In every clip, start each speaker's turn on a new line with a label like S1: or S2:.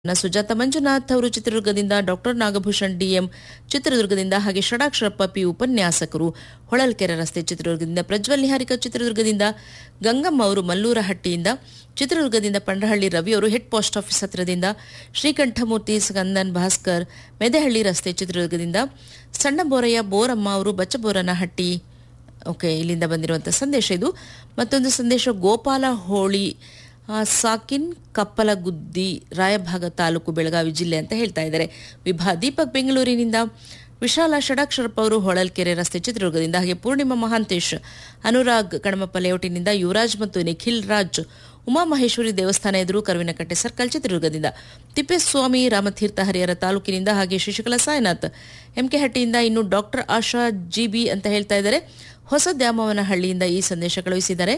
S1: ನ ಸುಜಾತ ಮಂಜುನಾಥ್ ಅವರು ಚಿತ್ರದುರ್ಗದಿಂದ ಡಾಕ್ಟರ್ ನಾಗಭೂಷಣ್ ಡಿಎಂ ಚಿತ್ರದುರ್ಗದಿಂದ ಹಾಗೆ ಷಡಾಕ್ಷರಪ್ಪ ಪಿ ಉಪನ್ಯಾಸಕರು ಹೊಳಲ್ಕೆರೆ ರಸ್ತೆ ಚಿತ್ರದುರ್ಗದಿಂದ ಪ್ರಜ್ವಲ್ ನಿಹಾರಿಕ ಚಿತ್ರದುರ್ಗದಿಂದ ಗಂಗಮ್ಮ ಅವರು ಮಲ್ಲೂರಹಟ್ಟಿಯಿಂದ ಚಿತ್ರದುರ್ಗದಿಂದ ಪಂಡಹಳ್ಳಿ ರವಿ ಅವರು ಹೆಡ್ ಪೋಸ್ಟ್ ಆಫೀಸ್ ಹತ್ರದಿಂದ ಶ್ರೀಕಂಠಮೂರ್ತಿ ಸ್ಕಂದನ್ ಭಾಸ್ಕರ್ ಮೆದೆಹಳ್ಳಿ ರಸ್ತೆ ಚಿತ್ರದುರ್ಗದಿಂದ ಸಣ್ಣ ಬೋರಯ್ಯ ಬೋರಮ್ಮ ಅವರು ಬಚ್ಚಬೋರನಹಟ್ಟಿ ಓಕೆ ಇಲ್ಲಿಂದ ಬಂದಿರುವಂಥ ಸಂದೇಶ ಇದು ಮತ್ತೊಂದು ಸಂದೇಶ ಗೋಪಾಲ ಹೋಳಿ ಆ, ಸಾಕಿನ್ ಕಪ್ಪಲಗುದ್ದಿ ರಾಯಭಾಗ ತಾಲೂಕು ಬೆಳಗಾವಿ ಜಿಲ್ಲೆ ಅಂತ ಹೇಳ್ತಾ ಇದ್ದಾರೆ ವಿಭಾ ದೀಪಕ್ ಬೆಂಗಳೂರಿನಿಂದ ವಿಶಾಲ ಷಡಾಕ್ಷರಪ್ಪ ಅವರು ಹೊಳಲ್ಕೆರೆ ರಸ್ತೆ ಚಿತ್ರದುರ್ಗದಿಂದ ಹಾಗೆ ಪೂರ್ಣಿಮಾ ಮಹಾಂತೇಶ್ ಅನುರಾಗ್ ಕಣಮಪ್ಪ ಲೇಔಟಿನಿಂದ ಯುವರಾಜ್ ಮತ್ತು ನಿಖಿಲ್ ರಾಜ್ ಉಮಾಮಹೇಶ್ವರಿ ದೇವಸ್ಥಾನ ಎದುರು ಕರುವಿನಕಟ್ಟೆ ಸರ್ಕಲ್ ಚಿತ್ರದುರ್ಗದಿಂದ ತಿಪ್ಪೇಸ್ವಾಮಿ ರಾಮತೀರ್ಥ ಹರಿಹರ ತಾಲೂಕಿನಿಂದ ಹಾಗೆ ಶಶಿಕಲಾ ಸಾಯಿನಾಥ್ ಎಂಕೆಹಟ್ಟಿಯಿಂದ ಇನ್ನು ಡಾಕ್ಟರ್ ಆಶಾ ಜಿಬಿ ಅಂತ ಹೇಳ್ತಾ ಇದ್ದಾರೆ ಹೊಸ ದ್ಯಾಮವನಹಳ್ಳಿಯಿಂದ ಈ ಸಂದೇಶ ಕಳುಹಿಸಿದ್ದಾರೆ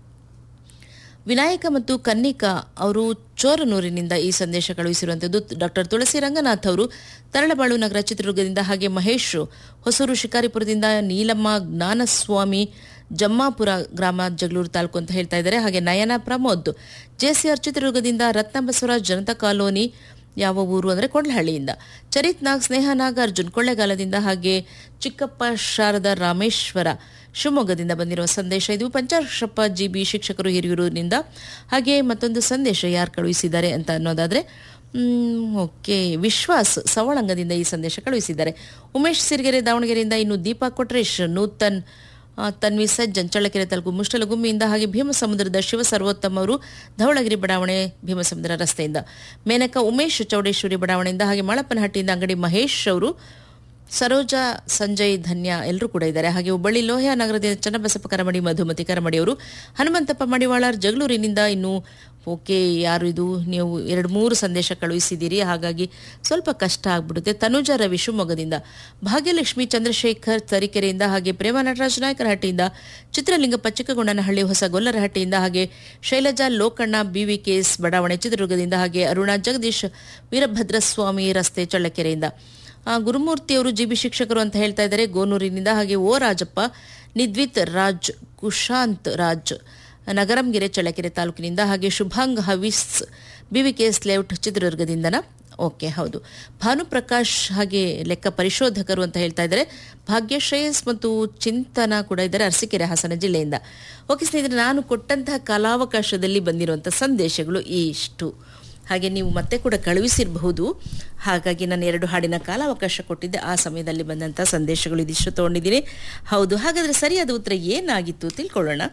S1: ವಿನಾಯಕ ಮತ್ತು ಕನ್ನಿಕಾ ಅವರು ಚೋರನೂರಿನಿಂದ ಈ ಸಂದೇಶ ಕಳುಹಿಸಿರುವಂಥದ್ದು ಡಾಕ್ಟರ್ ತುಳಸಿ ರಂಗನಾಥ್ ಅವರು ತರಳಬಾಳು ನಗರ ಚಿತ್ರದುರ್ಗದಿಂದ ಹಾಗೆ ಮಹೇಶ್ ಹೊಸೂರು ಶಿಕಾರಿಪುರದಿಂದ ನೀಲಮ್ಮ ಜ್ಞಾನಸ್ವಾಮಿ ಜಮ್ಮಾಪುರ ಗ್ರಾಮ ಜಗಳೂರು ತಾಲೂಕು ಅಂತ ಹೇಳ್ತಾ ಇದ್ದಾರೆ ಹಾಗೆ ನಯನ ಪ್ರಮೋದ್ ಜೆಸಿಆರ್ ಚಿತ್ರದುರ್ಗದಿಂದ ರತ್ನ ಬಸವರಾಜ್ ಜನತಾ ಕಾಲೋನಿ ಯಾವ ಊರು ಅಂದರೆ ಕೊಂಡ್ಲಹಳ್ಳಿಯಿಂದ ಚರಿತ್ ನಾಗ್ ಸ್ನೇಹ ನಾಗಾರ್ಜುನ್ ಕೊಳ್ಳೆಗಾಲದಿಂದ ಹಾಗೆ ಚಿಕ್ಕಪ್ಪ ಶಾರದಾ ರಾಮೇಶ್ವರ ಶಿವಮೊಗ್ಗದಿಂದ ಬಂದಿರುವ ಸಂದೇಶ ಇದು ಪಂಚಾಕ್ಷಪ್ಪ ಜಿಬಿ ಶಿಕ್ಷಕರು ಹಿರಿಯೂರಿನಿಂದ ಹಾಗೆ ಮತ್ತೊಂದು ಸಂದೇಶ ಯಾರು ಕಳುಹಿಸಿದ್ದಾರೆ ಅಂತ ಅನ್ನೋದಾದ್ರೆ ಮ್, ಓಕೆ ವಿಶ್ವಾಸ್ ಸವಳಂಗದಿಂದ ಈ ಸಂದೇಶ ಕಳುಹಿಸಿದ್ದಾರೆ ಉಮೇಶ್ ಸಿರಿಗೆರೆ ದಾವಣಗೆರೆಯಿಂದ ಇನ್ನು ದೀಪಾ ಕೊಟ್ರೇಶ್ ನೂತನ್ ಆ, ತನ್ವಿ ಸಜ್ಜನ್ ಚಳ್ಳಕೆರೆ ತಾಲೂಕು ಮುಷ್ಟಲಗುಮ್ಮಿಯಿಂದ ಹಾಗೆ ಭೀಮಸಮುದ್ರದ ಶಿವ ಸರ್ವೋತ್ತಮ ಅವರು ಧವಳಗಿರಿ ಬಡಾವಣೆ ಭೀಮಸಮುದ್ರ ರಸ್ತೆಯಿಂದ ಮೇನಕ ಉಮೇಶ್ ಚೌಡೇಶ್ವರಿ ಬಡಾವಣೆಯಿಂದ ಹಾಗೆ ಮಳಪ್ಪನಹಟ್ಟಿಯಿಂದ ಅಂಗಡಿ ಮಹೇಶ್ ಅವರು ಸರೋಜಾ ಸಂಜಯ್ ಧನ್ಯ ಎಲ್ಲರೂ ಕೂಡ ಇದ್ದಾರೆ ಹಾಗೆ ಹುಬ್ಬಳ್ಳಿ ಲೋಹ ನಗರದಿಂದ ಚನ್ನಬಸಪ್ಪ ಕರಮಡಿ ಮಧುಮತಿ ಕರಮಡಿ ಅವರು ಹನುಮಂತಪ್ಪ ಮಡಿವಾಳರ್ ಜಗಳೂರಿನಿಂದ ಇನ್ನು ಓಕೆ ಯಾರು ಇದು ನೀವು ಎರಡು ಮೂರು ಸಂದೇಶ ಕಳುಹಿಸಿದ್ದೀರಿ ಹಾಗಾಗಿ ಸ್ವಲ್ಪ ಕಷ್ಟ ಆಗ್ಬಿಡುತ್ತೆ ತನುಜಾ ರವಿ ಶಿವಮೊಗ್ಗದಿಂದ ಭಾಗ್ಯಲಕ್ಷ್ಮಿ ಚಂದ್ರಶೇಖರ್ ತರೀಕೆರೆಯಿಂದ ಹಾಗೆ ಪ್ರೇಮ ನಟರಾಜ್ ನಾಯಕರಹಟ್ಟಿಯಿಂದ ಚಿತ್ರಲಿಂಗಪ್ಪ ಚಿಕ್ಕಗೊಂಡನಹಳ್ಳಿ ಹೊಸ ಗೊಲ್ಲರಹಟ್ಟಿಯಿಂದ ಹಾಗೆ ಶೈಲಜಾ ಲೋಕಣ್ಣ ಬಿವಿ ಕೇಸ್ ಬಡಾವಣೆ ಚಿತ್ರದುರ್ಗದಿಂದ ಹಾಗೆ ಅರುಣಾ ಜಗದೀಶ್ ವೀರಭದ್ರಸ್ವಾಮಿ ರಸ್ತೆ ಚಳ್ಳಕೆರೆಯಿಂದ ಆ, ಗುರುಮೂರ್ತಿ ಅವರು ಜಿಬಿ ಶಿಕ್ಷಕರು ಅಂತ ಹೇಳ್ತಾ ಇದ್ದಾರೆ ಗೋನೂರಿನಿಂದ ಹಾಗೆ ಓ ರಾಜಪ್ಪ ನಿದ್ವಿತ್ ರಾಜ್ ಕುಶಾಂತ್ ರಾಜ್ ನಗರಂಗೆರೆ ಚಳ್ಳಕೆರೆ ತಾಲೂಕಿನಿಂದ ಹಾಗೆ ಶುಭಾಂಗ್ ಹವಿಸ್ ಬಿವಿಕೆಎಸ್ ಲೇಔಟ್ ಚಿತ್ರದುರ್ಗದಿಂದನ ಓಕೆ ಹೌದು ಭಾನುಪ್ರಕಾಶ್ ಹಾಗೆ ಲೆಕ್ಕ ಪರಿಶೋಧಕರು ಅಂತ ಹೇಳ್ತಾ ಇದ್ದಾರೆ ಭಾಗ್ಯ ಶ್ರೇಯಸ್ ಮತ್ತು ಚಿಂತನ ಕೂಡ ಇದ್ದಾರೆ ಅರಸೀಕೆರೆ ಹಾಸನ ಜಿಲ್ಲೆಯಿಂದ ಓಕೆ ಸ್ನೇಹಿತರೆ ನಾನು ಕೊಟ್ಟಂತಹ ಕಾಲಾವಕಾಶದಲ್ಲಿ ಬಂದಿರುವಂಥ ಸಂದೇಶಗಳು ಇಷ್ಟು ಹಾಗೆ ನೀವು ಮತ್ತೆ ಕೂಡ ಕಳುಹಿಸಿರಬಹುದು ಹಾಗಾಗಿ ನಾನು ಎರಡು ಹಾಡಿನ ಕಾಲಾವಕಾಶ ಕೊಟ್ಟಿದ್ದೆ ಆ ಸಮಯದಲ್ಲಿ ಬಂದಂಥ ಸಂದೇಶಗಳು ಇದಿಷ್ಟು ತೊಗೊಂಡಿದ್ದೀನಿ ಹೌದು ಹಾಗಾದರೆ ಸರಿಯಾದ ಉತ್ತರ ಏನಾಗಿತ್ತು ತಿಳ್ಕೊಳ್ಳೋಣ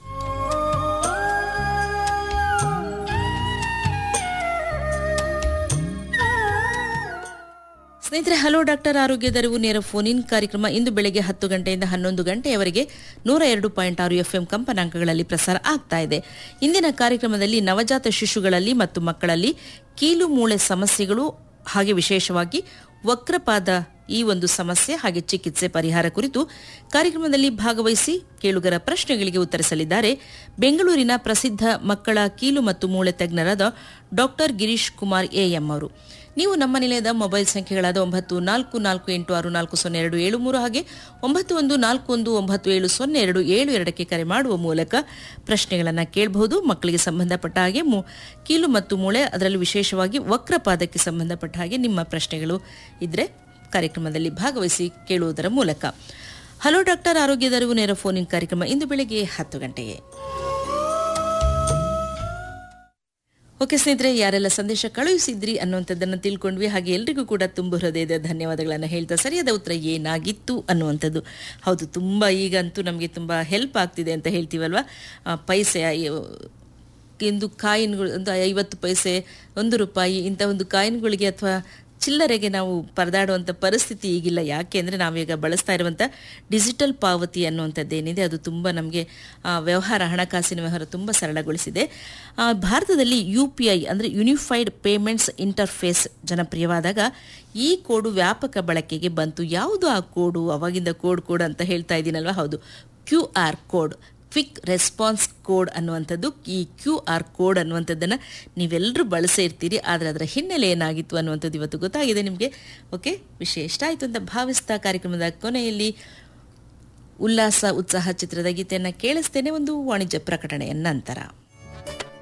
S1: ಸ್ನೇಹಿತರೆ ಹಲೋ ಡಾಕ್ಟರ್ ಆರೋಗ್ಯ ದರಿವು ನೇರ ಫೋನ್ ಇನ್ ಕಾರ್ಯಕ್ರಮ ಇಂದು ಬೆಳಗ್ಗೆ ಹತ್ತು ಗಂಟೆಯಿಂದ ಹನ್ನೊಂದು ಗಂಟೆಯವರೆಗೆ ನೂರ ಎರಡು ಪಾಯಿಂಟ್ ಆರು ಎಫ್ಎಂ ಕಂಪನಾಂಕಗಳಲ್ಲಿ ಪ್ರಸಾರ ಆಗ್ತಾ ಇದೆ ಇಂದಿನ ಕಾರ್ಯಕ್ರಮದಲ್ಲಿ ನವಜಾತ ಶಿಶುಗಳಲ್ಲಿ ಮತ್ತು ಮಕ್ಕಳಲ್ಲಿ ಕೀಲು ಮೂಳೆ ಸಮಸ್ಯೆಗಳು ಹಾಗೆ ವಿಶೇಷವಾಗಿ ವಕ್ರಪಾದ ಈ ಒಂದು ಸಮಸ್ಯೆ ಹಾಗೆ ಚಿಕಿತ್ಸೆ ಪರಿಹಾರ ಕುರಿತು ಕಾರ್ಯಕ್ರಮದಲ್ಲಿ ಭಾಗವಹಿಸಿ ಕೇಳುಗರ ಪ್ರಶ್ನೆಗಳಿಗೆ ಉತ್ತರಿಸಲಿದ್ದಾರೆ ಬೆಂಗಳೂರಿನ ಪ್ರಸಿದ್ಧ ಮಕ್ಕಳ ಕೀಲು ಮತ್ತು ಮೂಳೆ ತಜ್ಞರಾದ ಡಾಕ್ಟರ್ ಗಿರೀಶ್ ಕುಮಾರ್ ಎಎಂ ಅವರು ನೀವು ನಮ್ಮ ನಿಲಯದ ಮೊಬೈಲ್ ಸಂಖ್ಯೆಗಳಾದ ಒಂಬತ್ತು ನಾಲ್ಕು ನಾಲ್ಕು ಎಂಟು ಆರು ನಾಲ್ಕು ಸೊನ್ನೆ ಎರಡು ಏಳು ಮೂರು ಹಾಗೆ ಒಂಬತ್ತು ಒಂದು ನಾಲ್ಕು ಒಂದು ಒಂಬತ್ತು ಏಳು ಸೊನ್ನೆ ಎರಡು ಏಳು ಎರಡಕ್ಕೆ ಕರೆ ಮಾಡುವ ಮೂಲಕ ಪ್ರಶ್ನೆಗಳನ್ನು ಕೇಳಬಹುದು ಮಕ್ಕಳಿಗೆ ಸಂಬಂಧಪಟ್ಟ ಹಾಗೆ ಮು- ಕೀಲು ಮತ್ತು ಮೂಳೆ ಅದರಲ್ಲಿ ವಿಶೇಷವಾಗಿ ವಕ್ರಪಾದಕ್ಕೆ ಸಂಬಂಧಪಟ್ಟ ಹಾಗೆ ನಿಮ್ಮ ಪ್ರಶ್ನೆಗಳು ಇದ್ರೆ ಕಾರ್ಯಕ್ರಮದಲ್ಲಿ ಭಾಗವಹಿಸಿ ಕೇಳುವುದರ ಮೂಲಕ ಹಲೋ ಡಾಕ್ಟರ್ ಆರೋಗ್ಯದ ಅರಿವು ನೇರ ಫೋನ್ ಇನ್ ಕಾರ್ಯಕ್ರಮ ಇಂದು ಬೆಳಗ್ಗೆ ಹತ್ತು ಗಂಟೆಗೆ ಓಕೆ ಸ್ನೇಹಿತರೆ ಯಾರೆಲ್ಲ ಸಂದೇಶ ಕಳುಹಿಸಿದ್ರಿ ಅನ್ನುವಂಥದ್ದನ್ನು ತಿಳ್ಕೊಂಡ್ವಿ ಹಾಗೆ ಎಲ್ರಿಗೂ ಕೂಡ ತುಂಬ ಹೃದಯದ ಧನ್ಯವಾದಗಳನ್ನು ಹೇಳ್ತಾ ಸರಿಯಾದ ಉತ್ತರ ಏನಾಗಿತ್ತು ಅನ್ನುವಂಥದ್ದು ಹೌದು ತುಂಬ ಈಗಂತೂ ನಮಗೆ ತುಂಬ ಹೆಲ್ಪ್ ಆಗ್ತಿದೆ ಅಂತ ಹೇಳ್ತೀವಲ್ವ ಆ, ಪೈಸೆ ಅಯ್ಯೋ, ಒಂದು ಕಾಯಿನ್ಗಳು ಒಂದು ಐವತ್ತು ಪೈಸೆ ಒಂದು ರೂಪಾಯಿ ಇಂಥ ಒಂದು ಕಾಯಿನ್ಗಳಿಗೆ ಅಥವಾ ಚಿಲ್ಲರೆಗೆ ನಾವು ಪರದಾಡುವಂಥ ಪರಿಸ್ಥಿತಿ ಈಗಿಲ್ಲ ಯಾಕೆ ಅಂದರೆ ನಾವೀಗ ಬಳಸ್ತಾ ಇರುವಂಥ ಡಿಜಿಟಲ್ ಪಾವತಿ ಅನ್ನುವಂಥದ್ದೇನಿದೆ ಅದು ತುಂಬ ನಮಗೆ ವ್ಯವಹಾರ ಹಣಕಾಸಿನ ವ್ಯವಹಾರ ತುಂಬ ಸರಳಗೊಳಿಸಿದೆ ಆ, ಭಾರತದಲ್ಲಿ ಯು ಪಿ ಐ ಅಂದರೆ ಯುನಿಫೈಡ್ ಪೇಮೆಂಟ್ಸ್ ಇಂಟರ್ಫೇಸ್ ಜನಪ್ರಿಯವಾದಾಗ ಈ ಕೋಡು ವ್ಯಾಪಕ ಬಳಕೆಗೆ ಬಂತು ಯಾವುದು ಆ ಕೋಡು ಅವಾಗಿಂದ ಕೋಡ್ ಕೋಡ್ ಅಂತ ಹೇಳ್ತಾ ಇದ್ದೀನಲ್ವ ಹೌದು Q R code quick response code ಅನ್ನುವಂಥದ್ದು ಈ ಕ್ಯೂ ಆರ್ ಕೋಡ್ ಅನ್ನುವಂಥದ್ದನ್ನು ನೀವೆಲ್ಲರೂ ಬಳಸೇ ಇರ್ತೀರಿ ಆದರೆ ಅದರ ಹಿನ್ನೆಲೆ ಏನಾಗಿತ್ತು ಅನ್ನುವಂಥದ್ದು ಇವತ್ತು ಗೊತ್ತಾಗಿದೆ ನಿಮಗೆ ಓಕೆ ವಿಷಯ ಇಷ್ಟ ಆಯಿತು ಅಂತ ಭಾವಿಸ್ತಾ ಕಾರ್ಯಕ್ರಮದ ಕೊನೆಯಲ್ಲಿ ಉಲ್ಲಾಸ ಉತ್ಸಾಹ ಚಿತ್ರದ ಗೀತೆಯನ್ನು ಕೇಳಿಸ್ತೇನೆ ಒಂದು ವಾಣಿಜ್ಯ ಪ್ರಕಟಣೆಯ ನಂತರ